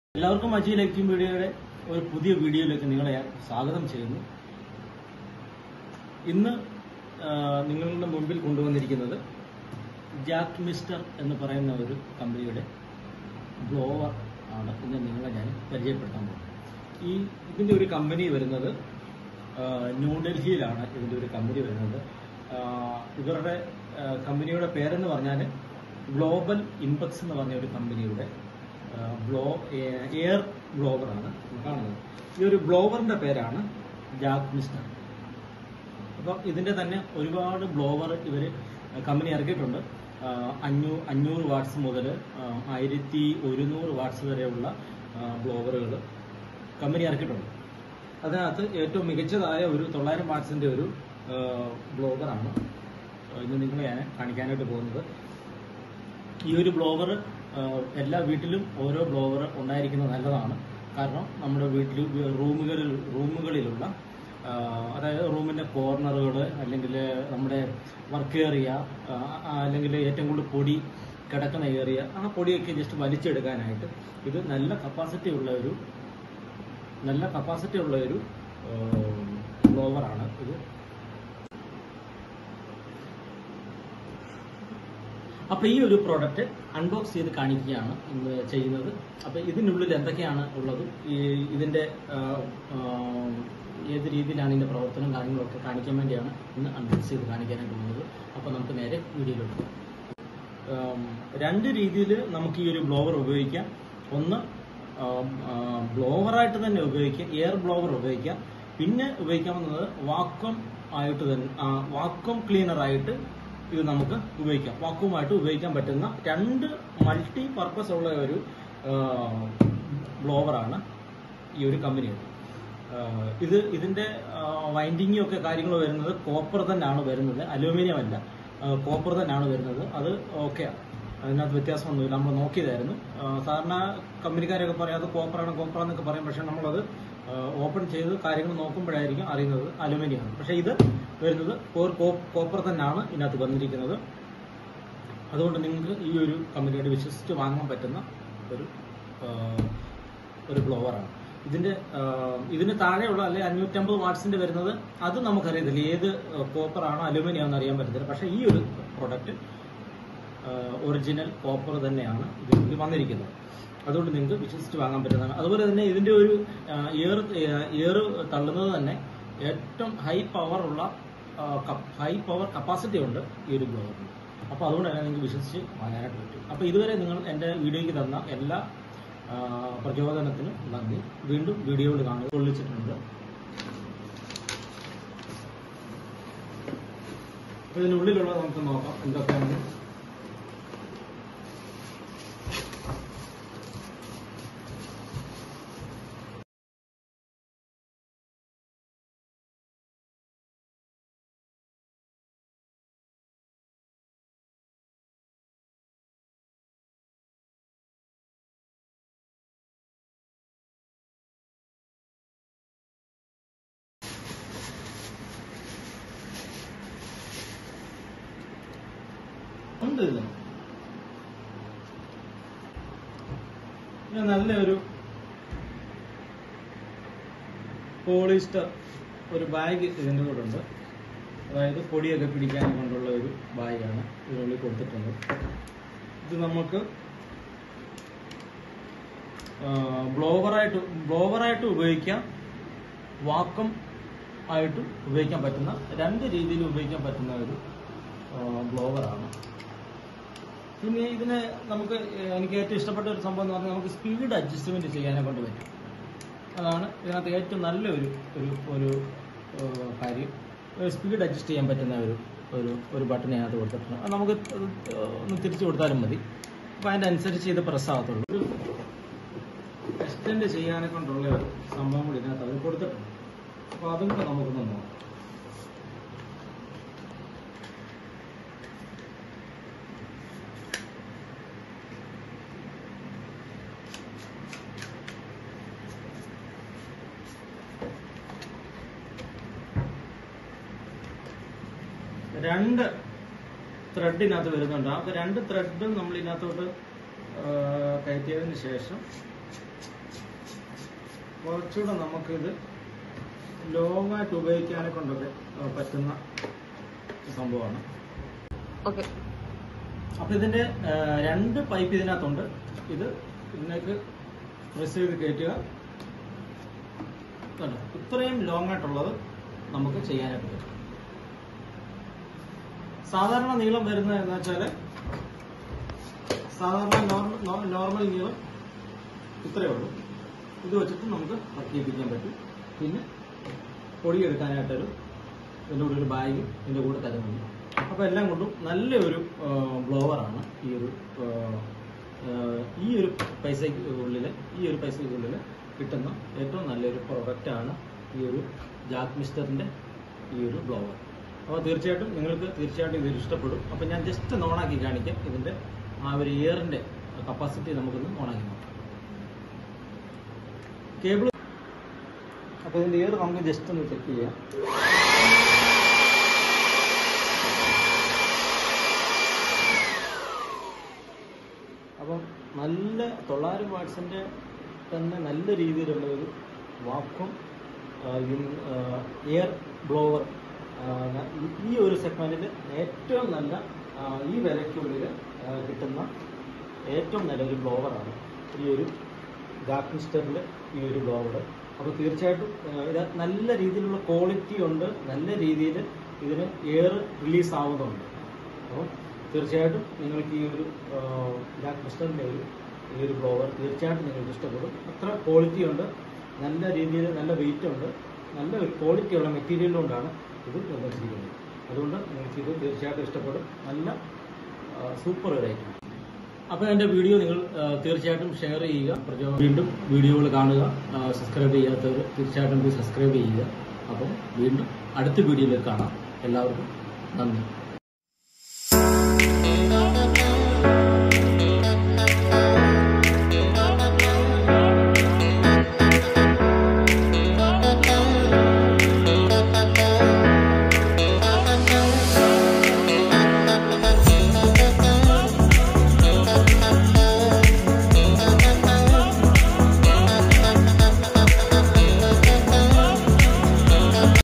എല്ലാവർക്കും അജി ലൈക്കും വീഡിയോയുടെ ഒരു പുതിയ വീഡിയോയിലേക്ക് നിങ്ങളെ ഞാൻ സ്വാഗതം ചെയ്യുന്നു ഇന്ന് ആ, നിങ്ങളുടെ മുമ്പിൽ കൊണ്ടുവന്നിരിക്കുന്നത് ജാക്ക് മിസ്റ്റർ എന്ന് പറയുന്ന ഒരു കമ്പനിയുടെ ബ്ലോവർ ആണ് ഇന്ന് നിങ്ങളെ ഞാൻ പരിചയപ്പെടുത്താൻ പോകുന്നത് ഈ ഇതിൻ്റെ ഒരു കമ്പനി വരുന്നത് ആ, ന്യൂഡൽഹിയിലാണ് ഇതിൻ്റെ ഒരു കമ്പനി വരുന്നത് ആ, ഇവരുടെ ആ, കമ്പനിയുടെ പേരെന്ന് പറഞ്ഞാൽ ഗ്ലോബൽ ഇൻപെക്സ് എന്ന് പറഞ്ഞ ഒരു കമ്പനിയുടെ ആ, ബ്ലോ എ- എയർ ബ്ലോവറാണ് കാണുന്നത് ഈ ഒരു ബ്ലോവറിന്റെ പേരാണ് ജാക്ക് മിസ്റ്റർ അപ്പം ഇതിന്റെ തന്നെ ഒരുപാട് ബ്ലോവർ ഇവർ കമ്പനി ഇറക്കിയിട്ടുണ്ട് ആ, അഞ്ഞൂ അഞ്ഞൂറ് വാട്ട്സ് മുതൽ ആയിരത്തി ഒരുന്നൂറ് വാട്ട്സ് വരെയുള്ള ബ്ലോവറുകൾ കമ്പനി ഇറക്കിയിട്ടുണ്ട് അതിനകത്ത് ഏറ്റവും മികച്ചതായ ഒരു തൊള്ളായിരം വാട്ട്സിന്റെ ഒരു ബ്ലോവറാണ് ഇന്ന് നിങ്ങളെ ഞാൻ കാണിക്കാനായിട്ട് പോകുന്നത് ഈ ഒരു ബ്ലോവർ എല്ലാ വീട്ടിലും ഓരോ ബ്ലോവർ ഉണ്ടായിരിക്കുന്നത് നല്ലതാണ് കാരണം നമ്മുടെ വീട്ടിൽ റൂമുകളിൽ റൂമുകളിലുള്ള ആ, അതായത് റൂമിന്റെ കോർണറുകൾ അല്ലെങ്കിൽ നമ്മുടെ വർക്ക് ഏറിയ അല്ലെങ്കിൽ ഏറ്റവും കൂടുതൽ പൊടി കിടക്കുന്ന ഏറിയ ആ പൊടിയൊക്കെ ജസ്റ്റ് വലിച്ചെടുക്കാനായിട്ട് ഇത് നല്ല കപ്പാസിറ്റി ഉള്ള ഒരു നല്ല കപ്പാസിറ്റി ഉള്ള ഒരു ബ്ലോവറാണ് ഇത് അപ്പൊ ഈ ഒരു പ്രോഡക്റ്റ് അൺബോക്സ് ചെയ്ത് കാണിക്കുകയാണ് ഇന്ന് ചെയ്യുന്നത് അപ്പൊ ഇതിനുള്ളിൽ എന്തൊക്കെയാണ് ഉള്ളത് ഈ ഇതിന്റെ ആ, ആ, ഏത് രീതിയിലാണ് ഇതിന്റെ പ്രവർത്തനം കാര്യങ്ങളൊക്കെ കാണിക്കാൻ വേണ്ടിയാണ് ഇന്ന് അൺബോക്സ് ചെയ്ത് കാണിക്കാനായിട്ട് പോകുന്നത് അപ്പൊ നമുക്ക് നേരെ വീഡിയോയിലോട്ട് പോകാം ആം, രണ്ട് രീതിയിൽ നമുക്ക് ഈ ഒരു ബ്ലോവർ ഉപയോഗിക്കാം ഒന്ന് ബ്ലോവറായിട്ട് തന്നെ ഉപയോഗിക്കാം എയർ ബ്ലോവർ ഉപയോഗിക്കാം പിന്നെ ഉപയോഗിക്കാവുന്നത് വാക്വം ആയിട്ട് തന്നെ വാക്വം ക്ലീനർ ആയിട്ട് ഇത് നമുക്ക് ഉപയോഗിക്കാം വാക്വമായിട്ട് ഉപയോഗിക്കാൻ പറ്റുന്ന രണ്ട് മൾട്ടി പർപ്പസ് ഉള്ള ഒരു ബ്ലോവറാണ് ഈ ഒരു കമ്പനിയുടെ ആഹ് ഇത് ഇതിന്റെ വൈൻഡിങ്ങും ഒക്കെ കാര്യങ്ങൾ വരുന്നത് കോപ്പർ തന്നെയാണ് വരുന്നത് അലൂമിനിയം അല്ല കോപ്പർ തന്നെയാണ് വരുന്നത് അത് ഓക്കെ അതിനകത്ത് വ്യത്യാസമൊന്നുമില്ല നമ്മൾ നോക്കിയതായിരുന്നു ആഹ് സാധാരണ കമ്പനിക്കാരൊക്കെ പറയാം അത് കോപ്പറാണ് കോപ്പർ എന്നൊക്കെ പറയും പക്ഷെ നമ്മളത് ഓപ്പൺ ചെയ്ത് കാര്യങ്ങൾ നോക്കുമ്പോഴായിരിക്കും അറിയുന്നത് അലുമിനിയമാണ് പക്ഷെ ഇത് വരുന്നത് കോപ്പർ തന്നെയാണ് ഇതിനകത്ത് വന്നിരിക്കുന്നത് അതുകൊണ്ട് നിങ്ങൾക്ക് ഈ ഒരു കമ്പനിയുടെ വിശ്വസിച്ച് വാങ്ങാൻ പറ്റുന്ന ഒരു ആഹ് ഒരു ബ്ലോവറാണ് ഇതിന്റെ ആഹ് ഇതിന് താഴെയുള്ള അല്ലെ അഞ്ഞൂറ്റമ്പത് വാട്ട്സിന്റെ വരുന്നത് അത് നമുക്കറിയത്തില്ല ഏത് കോപ്പർ ആണോ അലുമിനിയം ആണെന്ന് അറിയാൻ പറ്റത്തില്ല പക്ഷെ ഈ ഒരു പ്രൊഡക്റ്റ് ഒറിജിനൽ കോപ്പർ തന്നെയാണ് ഇതിൽ വന്നിരിക്കുന്നത് അതുകൊണ്ട് നിങ്ങൾക്ക് വിശ്വസിച്ച് വാങ്ങാൻ പറ്റുന്നതാണ് അതുപോലെ തന്നെ ഇതിന്റെ ഒരു എയർ എയർ തള്ളുന്നത് തന്നെ ഏറ്റവും ഹൈ പവർ ഉള്ള ഹൈ പവർ കപ്പാസിറ്റി ഉണ്ട് ഈ ഒരു ബ്ലോവറിന് അപ്പോൾ അതുകൊണ്ട് തന്നെ നിങ്ങൾക്ക് വിശ്വസിച്ച് വാങ്ങാനായിട്ട് പറ്റും അപ്പോൾ ഇതുവരെ നിങ്ങൾ എൻ്റെ വീഡിയോയ്ക്ക് തന്ന എല്ലാ ആ, പ്രചോദനത്തിനും നന്ദി വീണ്ടും വീഡിയോയിൽ കാണുക കൊള്ളിച്ചിട്ടുണ്ട് അപ്പോൾ ഇതിനുള്ളിലുള്ളത് നമുക്ക് നോക്കാം എന്തൊക്കെയാണ് ഉണ്ട് ഇത് ഇത് നല്ലൊരു പോളിസ്റ്റർ ഒരു ബാഗ് ഇതിൻ്റെ കൂടെ ഉണ്ട് അതായത് പൊടിയൊക്കെ പിടിക്കാൻ കൊണ്ടുള്ള ഒരു ബാഗാണ് ഇതിനുള്ളിൽ കൊടുത്തിട്ടുള്ളത് ഇത് നമുക്ക് ബ്ലോവറായിട്ട് ബ്ലോവറായിട്ട് ഉപയോഗിക്കാം വാക്കം ആയിട്ടും ഉപയോഗിക്കാൻ പറ്റുന്ന രണ്ട് രീതിയിൽ ഉപയോഗിക്കാൻ പറ്റുന്ന ഒരു ബ്ലോവറാണ് പിന്നെ ഇതിന് നമുക്ക് ഏഹ്, എനിക്ക് ഏറ്റവും ഇഷ്ടപ്പെട്ട ഒരു സംഭവം എന്ന് പറഞ്ഞാൽ നമുക്ക് സ്പീഡ് അഡ്ജസ്റ്റ്മെന്റ് ചെയ്യാനെ കൊണ്ട് പറ്റും അതാണ് ഇതിനകത്ത് ഏറ്റവും നല്ലൊരു ഒരു ഒരു ഏഹ്, കാര്യം സ്പീഡ് അഡ്ജസ്റ്റ് ചെയ്യാൻ പറ്റുന്ന ഒരു ഒരു ഒരു ബട്ടൺ അതിനകത്ത് കൊടുത്തിട്ടുണ്ട് അത് നമുക്ക് അത് ഒന്ന് തിരിച്ചു കൊടുത്താലും മതി അപ്പോൾ അതിൻ്റെ അനുസരിച്ച് ഇത് പ്രസ് ആകത്തുള്ളൂ ഒരു എക്സ്റ്റെൻഡ് ചെയ്യാനെ കൊണ്ടുള്ള ഒരു സംഭവം കൂടി ഇതിനകത്ത് അവർ കൊടുത്തിട്ടുണ്ട് അപ്പോൾ അതും കൂടെ നമുക്കൊന്ന് നോക്കാം രണ്ട് ത്രെഡ് ഇതിനകത്ത് വരുന്നുണ്ട് ആ രണ്ട് ത്രെഡും നമ്മൾ ഇതിനകത്തോട്ട് ആ, കയറ്റിയതിന് ശേഷം കുറച്ചുകൂടെ നമുക്കിത് ലോങ് ആയിട്ട് ഉപയോഗിക്കാനെ കൊണ്ടൊക്കെ ആ, പറ്റുന്ന സംഭവമാണ് ഓക്കെ അപ്പൊ ഇതിന്റെ ആ, രണ്ട് പൈപ്പ് ഇതിനകത്തുണ്ട് ഇത് ഇതിലേക്ക് പ്രസ് ചെയ്ത് കയറ്റുക കണ്ടോ ഇത്രയും ലോങ് ആയിട്ടുള്ളത് നമുക്ക് ചെയ്യാനായിട്ട് പറ്റും സാധാരണ നീളം വരുന്നത് എന്ന് വെച്ചാല് സാധാരണ നോർമൽ നോർമൽ നീളം ഇത്രയേ ഉള്ളൂ ഇത് വെച്ചിട്ട് നമുക്ക് വർക്കിപ്പിക്കാൻ പറ്റും പിന്നെ പൊടിയെടുക്കാനായിട്ടൊരു ഇതിൻ്റെ കൂടെ ഒരു ബാഗ് ഇതിൻ്റെ കൂടെ തരുന്നുണ്ട് അപ്പോൾ എല്ലാം കൊണ്ടും നല്ലൊരു ബ്ലോവറാണ് ഈ ഒരു ആ, ആ, ഈ ഒരു പൈസയ്ക്കുള്ളിൽ ഈ ഒരു പൈസയ്ക്കുള്ളിൽ കിട്ടുന്ന ഏറ്റവും നല്ലൊരു പ്രൊഡക്റ്റാണ് ഈ ഒരു ജാക്ക് മിസ്റ്ററിൻ്റെ ഈ ഒരു ബ്ലോവർ അപ്പോൾ തീർച്ചയായിട്ടും നിങ്ങൾക്ക് തീർച്ചയായിട്ടും ഇത് ഇഷ്ടപ്പെടും അപ്പോൾ ഞാൻ ജസ്റ്റ് ഒന്ന് ഓണാക്കി കാണിക്കാം ഇതിൻ്റെ ആ ഒരു ഇയറിൻ്റെ കപ്പാസിറ്റി നമുക്കൊന്ന് ഓണാക്കി നോക്കാം കേബിൾ അപ്പോൾ ഇതിൻ്റെ ഇയർ നമുക്ക് ജസ്റ്റ് ഒന്ന് ചെക്ക് ചെയ്യാം അപ്പം നല്ല തൊള്ളായിരം വാട്സിൻ്റെ തന്നെ നല്ല രീതിയിലുള്ള ഒരു വാക്വം എയർ ബ്ലോവർ ഈ ഒരു സെഗ്മെന്റിൽ ഏറ്റവും നല്ല ആ, ഈ വിലയ്ക്കുള്ളിൽ ആ, കിട്ടുന്ന ഏറ്റവും നല്ലൊരു ബ്ലോവറാണ് ഈ ഒരു ഗാക്ക് മിസ്റ്ററിൻ്റെ ഈ ഒരു ബ്ലോവർ അപ്പോൾ തീർച്ചയായിട്ടും ആ, ഇത് നല്ല രീതിയിലുള്ള ക്വാളിറ്റി ഉണ്ട് നല്ല രീതിയിൽ ഇതിന് എയർ റിലീസ് ആവുന്നുണ്ട് അപ്പോൾ തീർച്ചയായിട്ടും നിങ്ങൾക്ക് ഈ ഒരു ബ്ലാക്ക് മിസ്റ്ററിൻ്റെ ഒരു ഈ ഒരു ബ്ലോവർ തീർച്ചയായിട്ടും നിങ്ങൾക്ക് ഇഷ്ടപ്പെടും അത്ര ക്വാളിറ്റി ഉണ്ട് നല്ല രീതിയിൽ നല്ല വെയിറ്റ് ഉണ്ട് നല്ല ഒരു ക്വാളിറ്റി ഉള്ള മെറ്റീരിയൽ കൊണ്ടാണ് ഇത് നിർമ്മിച്ചിരിക്കുന്നത് അതുകൊണ്ട് നിങ്ങൾക്ക് ഇത് തീർച്ചയായിട്ടും ഇഷ്ടപ്പെടും നല്ല സൂപ്പർ ഒരു ഐറ്റം അപ്പോൾ എൻ്റെ വീഡിയോ നിങ്ങൾ ആ, തീർച്ചയായിട്ടും ഷെയർ ചെയ്യുക പ്രചോ- വീണ്ടും വീഡിയോകൾ കാണുക സബ്സ്ക്രൈബ് ചെയ്യാത്തവർ തീർച്ചയായിട്ടും സബ്സ്ക്രൈബ് ചെയ്യുക അപ്പം വീണ്ടും അടുത്ത വീഡിയോയിൽ കാണാം എല്ലാവർക്കും നന്ദി